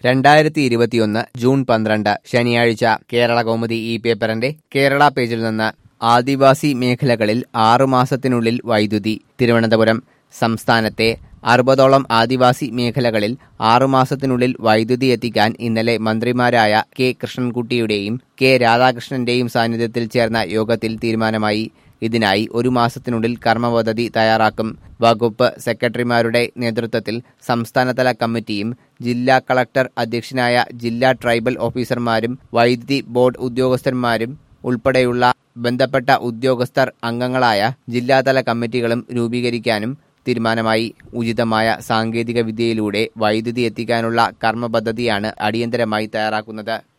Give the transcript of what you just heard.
രണ്ടായിരത്തി ഇരുപത്തിയൊന്ന് ജൂൺ പന്ത്രണ്ട് ശനിയാഴ്ച കേരള കൗമുദി ഈ പേപ്പറിന്റെ കേരള പേജിൽ നിന്ന് ആദിവാസി മേഖലകളിൽ ആറുമാസത്തിനുള്ളിൽ വൈദ്യുതി തിരുവനന്തപുരം സംസ്ഥാനത്തെ അറുപതോളം ആദിവാസി മേഖലകളിൽ ആറുമാസത്തിനുള്ളിൽ വൈദ്യുതി എത്തിക്കാൻ ഇന്നലെ മന്ത്രിമാരായ കെ കൃഷ്ണൻകുട്ടിയുടെയും കെ രാധാകൃഷ്ണന്റെയും സാന്നിധ്യത്തിൽ ചേർന്ന യോഗത്തിൽ തീരുമാനമായി ഇതിനായി ഒരു മാസത്തിനുള്ളിൽ കർമ്മപദ്ധതി തയ്യാറാക്കും വകുപ്പ് സെക്രട്ടറിമാരുടെ നേതൃത്വത്തിൽ സംസ്ഥാനതല കമ്മിറ്റിയും ജില്ലാ കളക്ടർ അധ്യക്ഷനായ ജില്ലാ ട്രൈബൽ ഓഫീസർമാരും വൈദ്യുതി ബോർഡ് ഉദ്യോഗസ്ഥന്മാരും ഉൾപ്പെടെയുള്ള ബന്ധപ്പെട്ട ഉദ്യോഗസ്ഥർ അംഗങ്ങളായ ജില്ലാതല കമ്മിറ്റികളും രൂപീകരിക്കാനും തീരുമാനമായി ഉചിതമായ സാങ്കേതിക വിദ്യയിലൂടെ വൈദ്യുതി എത്തിക്കാനുള്ള കർമ്മപദ്ധതിയാണ് അടിയന്തരമായി തയ്യാറാക്കുന്നത്